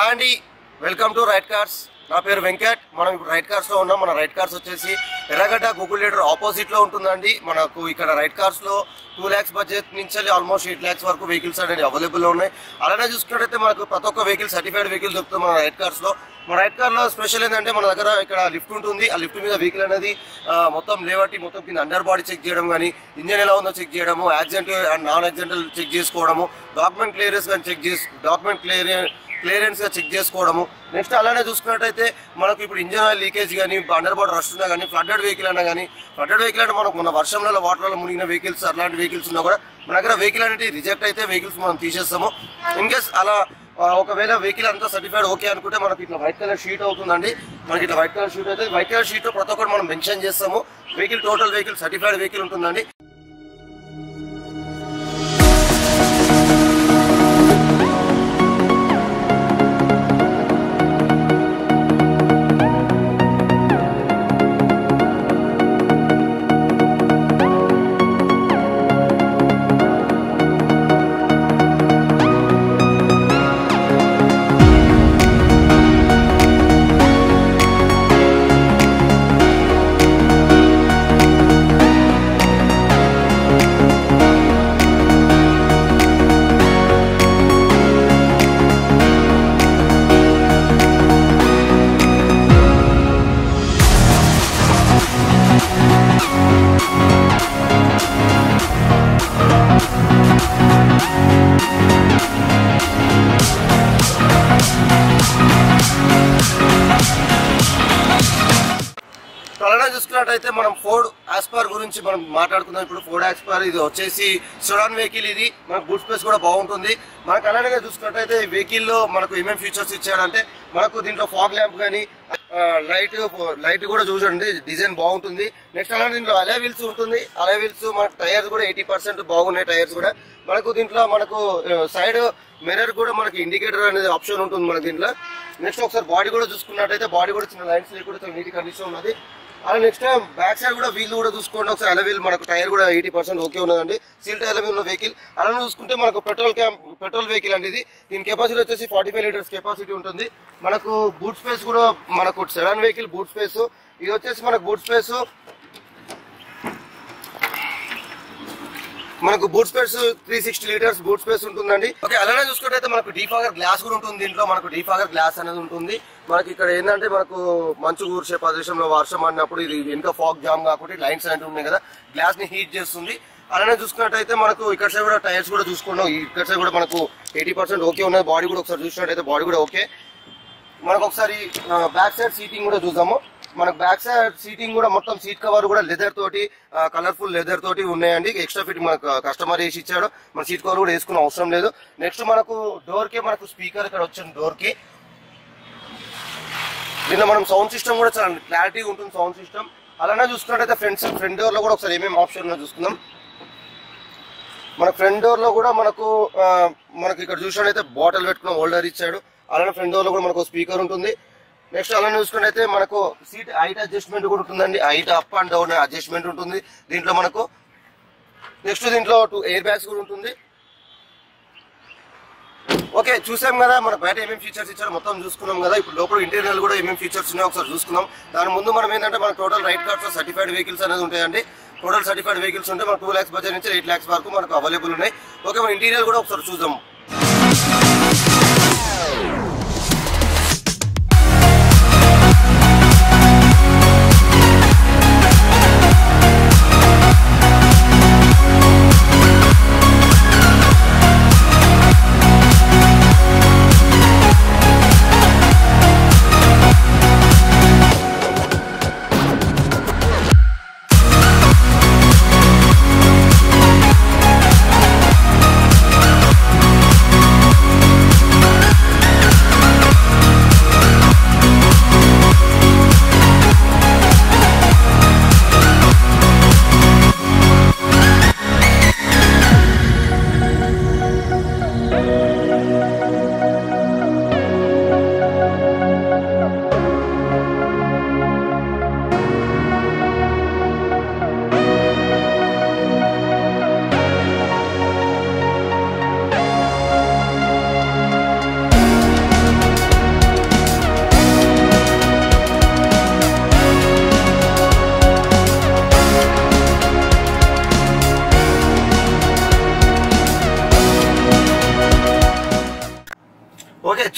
అండి welcome to right cars నా పేరు వెంకట్ మనం ఇప్పుడు రైట్ కార్స్ లో ఉన్నాం మన రైట్ కార్స్ వచ్చేసి ఎర్రగడ్డ గూగుల్ లీడర్ ఆపోజిట్ లో ఉంటుందండి మనకు ఇక్కడ రైట్ కార్స్ లో టూ ల్యాక్స్ బడ్జెట్ నుంచి ఆల్మోస్ట్ ఎయిట్ ల్యాక్స్ వరకు వెహికల్స్ అనేది అవైలబుల్ లో ఉన్నాయి అలానే చూసుకున్నట్టయితే మనకు ప్రతి ఒక్క వెహికల్ సర్టిఫైడ్ వెహికల్ దొరుకుతుంది మన రైట్ కార్స్ లో మన రైట్ కార్ లో స్పెషల్ ఏంటంటే మన దగ్గర ఇక్కడ లిఫ్ట్ ఉంటుంది ఆ లిఫ్ట్ మీద వెహికల్ అనేది ఆ, మొత్తం లేవట్టి మొత్తం కింద అండర్ బాడీ చెక్ చేయడం కానీ ఇంజన్ ఎలా ఉందో చెక్ చేయడము accident and non accidental check చేసుకోవడము డాక్యుమెంట్ క్లియరెన్స్ కానీ చెక్ చేసి డాక్యుమెంట్ క్లియర్ క్లియరెన్స్ గా చెక్ చేసుకోవడము నెక్స్ట్ అలానే చూసుకున్నట్టయితే మనకు ఇప్పుడు ఇంజన్ ఆయిల్ లీకేజ్ కానీ అండర్ బాడీ రష్ ఉన్నా కానీ ఫ్లడ్డెడ్ వెహికల్ అన్నా కానీ ఫ్లడ్డెడ్ వెహికల్ అంటే మనకు మన వర్షంలో వాటర్లో మునిగిన వెహికల్స్ అలాంటి వెహికల్స్ ఉన్నా కూడా మన దగ్గర వెహికల్ అనేది రిజెక్ట్ అయితే వెహికల్స్ మనం తీసేస్తాము ఇన్ కేస్ అలా ఆ, ఒకవేళ వెహికల్ అంతా సర్టిఫైడ్ ఓకే అనుకుంటే మనకి ఇట్లా వైట్ కలర్ షీట్ అవుతుందండి మనకి ఇట్లా వైట్ కలర్ షీట్ అయితే వైట్ కలర్ షీట్ ప్రతి ఒక్కటి మనం మెన్షన్ చేస్తాము vehicle total vehicle certified vehicle ఉంటుందండి అలానే చూసుకున్నట్టయితే మనం ఫోర్డ్ ఆస్పార్ గురించి మనం మాట్లాడుకుందాం ఇప్పుడు ఫోర్డ్ ఆస్పార్ ఇది వచ్చేసి సుడాన్ వెహికల్ ఇది మనకు బూట్ స్పేస్ కూడా బాగుంటుంది మనకు అలానే చూసుకున్నట్టయితే ఈ వెహికల్ లో మనకు ఏమేమి ఫీచర్స్ ఇచ్చాడంటే మనకు దీంట్లో ఫాగ్ ల్యాంప్ కానీ లైట్ లైట్ కూడా చూడండి డిజైన్ బాగుంటుంది నెక్స్ట్ అలానే దీంట్లో అలే వీల్స్ ఉంటుంది అలే వీల్స్ మన టైర్స్ కూడా ఎయిటీ పర్సెంట్ బాగున్నాయి టైర్స్ కూడా మనకు దీంట్లో మనకు సైడ్ మిర్రర్ కూడా మనకి ఇండికేటర్ అనేది ఆప్షన్ ఉంటుంది మనకి దీంట్లో నెక్స్ట్ ఒకసారి బాడీ కూడా చూసుకున్నట్టయితే బాడీ కూడా చిన్న లైన్స్ లేకుండా నీట్ కండిషన్ ఉన్నది అలా నెక్స్ట్ బ్యాక్ సైడ్ కూడా వీల్ కూడా చూసుకోండి ఒకసారి అలా వీల్ మనకు టైర్ కూడా ఎయిటీ పర్సెంట్ ఓకే ఉన్నదండి సీల్ టైర్ ఉన్న వెహికల్ అలానే చూసుకుంటే మనకు పెట్రోల్ క్యాంప్ పెట్రోల్ వెహికల్ అండి ఇది దీని కెపాసిటీ వచ్చేసి ఫార్టీ ఫైవ్ లీటర్స్ కెపాసిటీ ఉంటుంది మనకు బూట్ స్పేస్ కూడా మనకు సెవెన్ వెహికల్ బూట్ స్పేస్ ఇది వచ్చేసి మనకు బూట్ స్పేస్ మనకు boot space three sixty litres boot space ఉంటుందండి ఓకే అలానే చూసుకుంటే మనకు డీఫాగర్ గ్లాస్ కూడా ఉంటుంది దీంట్లో మనకు డీఫాగర్ గ్లాస్ అనేది ఉంటుంది మనకి ఇక్కడ ఏంటంటే మనకు మంచు కూర్చే ప్రదేశంలో వర్షం అన్నప్పుడు ఇది వెనుక ఫాగ్ జామ్ కాకుండా లైన్స్ అనేవి ఉన్నాయి కదా గ్లాస్ ని హీట్ చేస్తుంది అలానే చూసుకున్నట్టయితే మనకు ఇక్కడ సైడ్ కూడా టైర్స్ కూడా చూసుకున్నాం ఇక్కడ సైడ్ కూడా మనకు ఎయిటీ పర్సెంట్ ఓకే ఉన్నది బాడీ కూడా ఒకసారి చూసినట్టయితే బాడీ కూడా ఓకే మనకు ఒకసారి బ్యాక్ సైడ్ సీటింగ్ కూడా చూద్దాము మనకు బ్యాక్ సైడ్ సీటింగ్ కూడా మొత్తం సీట్ కవర్ కూడా లెదర్ తోటి కలర్ఫుల్ లెదర్ తోటి ఉన్నాయండి ఎక్స్ట్రా ఫిట్ మనకు కస్టమర్ వేసి ఇచ్చాడు మన సీట్ కవర్ కూడా వేసుకునే అవసరం లేదు నెక్స్ట్ మనకు డోర్ కి మనకు స్పీకర్ ఇక్కడ వచ్చిన డోర్ కి దీనిలో మనం సౌండ్ సిస్టమ్ కూడా చాలా క్లారిటీ ఉంటుంది సౌండ్ సిస్టమ్ అలానే చూసుకున్నట్టయితే ఫ్రంట్ ఫ్రంట్ డోర్ లో కూడా ఒకసారి ఏమేమి ఆప్షన్ ఉందో చూసుకుందాం మన ఫ్రంట్ డోర్ లో కూడా మనకు ఆ, మనకి ఇక్కడ చూసినట్టయితే బాటిల్ పెట్టుకున్న హోల్డర్ ఇచ్చాడు అలానే ఫ్రంట్ డోర్ లో కూడా మనకు స్పీకర్ ఉంటుంది నెక్స్ట్ అలానే చూసుకున్నట్టయితే మనకు సీట్ హైట్ అడ్జస్ట్మెంట్ కూడా ఉంటుందండి height up and down adjustment ఉంటుంది దీంట్లో మనకు నెక్స్ట్ దీంట్లో టూ ఎయిర్ బ్యాగ్స్ కూడా ఉంటుంది ఓకే చూసాం కదా మన బయట ఏమేమి ఫీచర్స్ ఇచ్చారో మొత్తం చూసుకున్నాం కదా ఇప్పుడు లోపల ఇంటీరియర్ కూడా ఏమేమి ఫీచర్స్ ఉన్నాయో ఒకసారి చూసుకుందాం దాని ముందు మనం ఏంటంటే మన total right cars certified vehicles అనేది ఉంటాయండి టోటల్ సర్టిఫైడ్ వెహికల్స్ ఉంటే మనకు టూ ల్యాక్స్ బడ్జెట్ నుంచి ఎయిట్ ల్యాక్స్ వరకు మనకు అవైలబుల్ ఉన్నాయి ఓకే మన ఇంటీరియర్ కూడా ఒకసారి చూద్దాం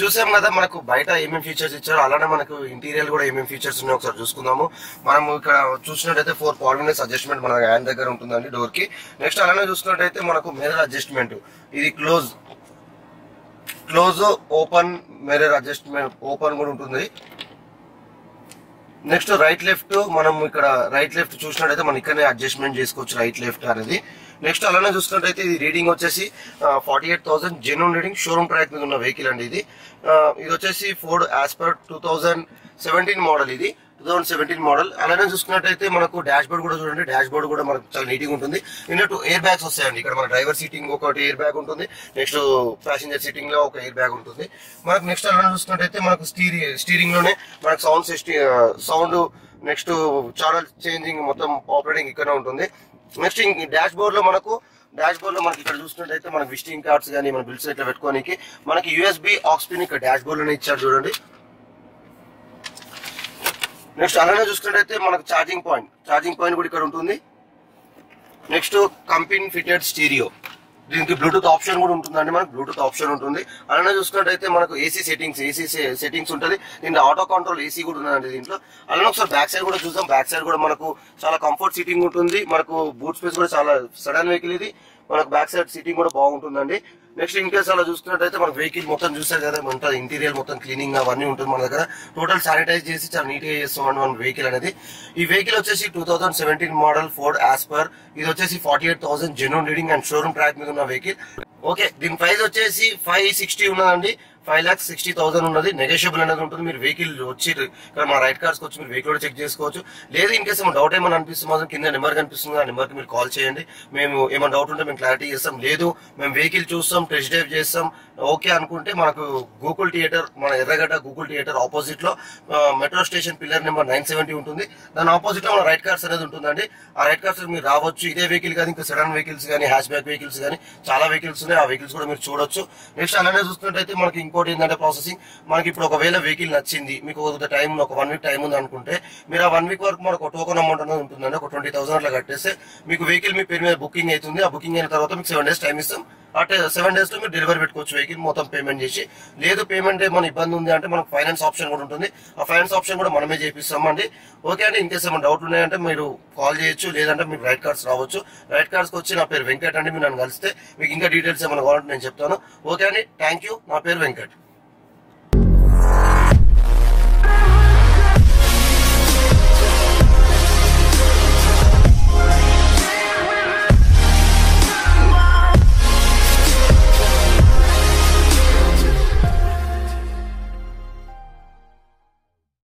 చూసాం కదా మనకు బయట ఏమేమి ఫీచర్స్ ఇచ్చారో అలానే మనకు ఇంటీరియర్ కూడా ఏమేమి ఫీచర్స్ ఉన్నాయో ఒకసారి చూసుకుందాము మనం ఇక్కడ చూసినట్టయితే ఫోర్ కోఆర్డినేట్స్ అడ్జస్ట్మెంట్ మన హ్యాండ్ దగ్గర ఉంటుందండి డోర్ కి నెక్స్ట్ అలానే చూసుకున్నట్టయితే మనకు మిర్రర్ అడ్జస్ట్మెంట్ ఇది close close open mirror adjustment open కూడా ఉంటుంది నెక్స్ట్ రైట్ లెఫ్ట్ మనం ఇక్కడ రైట్ లెఫ్ట్ చూసినట్టయితే మనం ఇక్కడనే అడ్జస్ట్మెంట్ చేసుకోవచ్చు రైట్ లెఫ్ట్ అనేది నెక్స్ట్ అలానే చూసుకున్నట్టయితే ఇది రీడింగ్ వచ్చేసి forty eight thousand genuine reading showroom track మీద ఉన్న వెహికల్ అండి ఇది ఆ, ఇది వచ్చేసి Ford as per two thousand seventeen model ఇది టూ థౌసండ్ సెవెంటీన్ మోడల్ అలానే చూసుకున్నట్టయితే మనకు డాష్ బోర్డ్ కూడా చూడండి డాష్ బోర్డ్ కూడా మనకు చాలా నీట్ గా ఉంటుంది ఇందులో టూ ఎయిర్ బ్యాగ్స్ వస్తాయండి ఇక్కడ మన డ్రైవర్ సీటింగ్ ఒకటి ఎయిర్ బ్యాగ్ ఉంటుంది నెక్స్ట్ ప్యాసింజర్ సీటింగ్ లో ఒక ఎయిర్ బ్యాగ్ ఉంటుంది మనకు నెక్స్ట్ అలానే చూసుకున్నట్టయితే మనకు స్టీరింగ్ స్టీరింగ్ లోనే మనకు sound sound next channel changing మొత్తం ఆపరేటింగ్ ఇక్కడ ఉంటుంది నెక్స్ట్ డాష్ బోర్డ్ లో మనకు డాష్ బోర్డ్ లో మనకి ఇక్కడ చూసినట్టయితే మనకి విజిటింగ్ కార్డ్స్ కానీ మన బిల్స్ ఇట్లా పెట్టుకోనికి మనకి యూఎస్బి ఆక్స్పిన్ ఇక్కడ డాష్ బోర్డ్ లోనే ఇచ్చారు చూడండి నెక్స్ట్ అలానే చూసుకున్నట్టయితే మనకు ఛార్జింగ్ పాయింట్ ఛార్జింగ్ పాయింట్ కూడా ఇక్కడ ఉంటుంది నెక్స్ట్ కంపెనీ ఫిటెడ్ స్టీరియో దీనికి బ్లూటూత్ ఆప్షన్ కూడా ఉంటుందండి మనకు బ్లూటూత్ ఆప్షన్ ఉంటుంది అలానే చూసుకున్నట్టయితే మనకు ఏసీ సెట్టింగ్స్ ఏసీ సెట్టింగ్స్ ఉంటుంది దీంట్లో ఆటో కంట్రోల్ ఏసీ కూడా ఉందండి దీంట్లో అలానే ఒకసారి బ్యాక్ సైడ్ కూడా చూద్దాం బ్యాక్ సైడ్ కూడా మనకు చాలా కంఫర్ట్ సీటింగ్ ఉంటుంది మనకు బూట్ స్పేస్ కూడా చాలా సడన్ వెహికల్ ఇది మనకు బ్యాక్ సైడ్ సీటింగ్ కూడా బాగుంటుందండి నెక్స్ట్ ఇన్ కేసు అలా చూసుకున్నట్టయితే మన వెహికల్ మొత్తం చూసారు కదా మన ఇంటీరియర్ మొత్తం క్లీనింగ్ అవన్నీ ఉంటుంది మన దగ్గర టోటల్ శానిటైజ్ చేసి చాలా నీట్ గా చేస్తామండి మన వెహికల్ అనేది ఈ వెహికల్ వచ్చేసి two thousand seventeen model Ford as per ఇది వచ్చేసి forty eight thousand genuine reading and showroom track మీద ఉన్న వెహికల్ ఓకే దీని ప్రైస్ వచ్చేసి ఫైవ్ సిక్స్టీ ఉన్నదండి ఫైవ్ లాక్స్ సిక్స్టీ థౌసండ్ ఉన్నది నెగోషియబుల్ అనేది ఉంటుంది మీరు వెహికల్ వచ్చి ఇక్కడ మా రైట్ కార్స్ వచ్చి మీరు వెహికల్ కూడా చెక్ చేసుకోవచ్చు లేదు ఇన్ కేసు ఏమైనా డౌట్ ఏమైనా అనిపిస్తుంది మాత్రం కింద నెంబర్ కనిపిస్తుంది ఆ నెంబర్కి మీరు కాల్ చేయండి మేము ఏమైనా డౌట్ ఉంటే మేము క్లారిటీ చేస్తాం లేదు మేము వెహికల్ చూస్తాం టెస్ట్ డ్రైవ్ చేస్తాం ఓకే అనుకుంటే మనకు గూగుల్ థియేటర్ మన ఎర్రగడ్డ గూగుల్ థియేటర్ ఆపోజిట్ లో metro station pillar number nine seventy ఉంటుంది దాని ఆపోజిట్ లో మన రైట్ కార్స్ అనేది ఉంటుందండి ఆ రైట్ కార్స్ మీరు రావచ్చు ఇదే వెహికల్ కాదు ఇంకా సెడన్ వెహికల్స్ కానీ హ్యాష్ బ్యాక్ వెహికల్స్ కానీ చాలా వెహికల్స్ ఉన్నాయి ఆ వెహికల్స్ కూడా మీరు చూడొచ్చు నెక్స్ట్ అలానే చూస్తున్నట్టయితే మనకి ఇంకోటి ఏంటంటే ప్రాసెసింగ్ మనకి ఇప్పుడు ఒకవేళ వెహికల్ నచ్చింది మీకు ఒక టైం ఒక వన్ వీక్ టైం ఉంది అనుకుంటే మీరు ఆ వన్ వీక్ వరకు మనకు టోకన్ అమౌంట్ అనేది ఉంటుందండి ఒక ట్వంటీ థౌసండ్ అట్లా కట్టేస్తే మీకు వెహికల్ మీ పేరు మీద బుకింగ్ అవుతుంది ఆ బుకింగ్ అయిన తర్వాత మీకు సెవెన్ డేస్ టైం ఇస్తాం అంటే సెవెన్ డేస్ లో మీరు డెలివరీ పెట్టుకోవచ్చు వెహికల్ మొత్తం పేమెంట్ చేసి లేదు పేమెంట్ ఏమైనా ఇబ్బంది ఉంది అంటే మనకు ఫైనాన్స్ ఆప్షన్ కూడా ఉంటుంది ఆ ఫైనాన్స్ ఆప్షన్ కూడా మనమే చేపిస్తాం అండి ఓకే అండి ఇన్కేస్ ఏమైనా డౌట్ ఉన్నాయంటే మీరు కాల్ చేయొచ్చు లేదంటే మీకు రైట్ కార్డ్స్ రావచ్చు రైట్ కార్డ్స్ వచ్చి నా పేరు వెంకట్ అండి మీరు నన్ను కలిస్తే మీకు ఇంకా డీటెయిల్స్ ఏమైనా కావాలంటే నేను చెప్తాను ఓకే అండి థ్యాంక్ యూ నా పేరు వెంకట్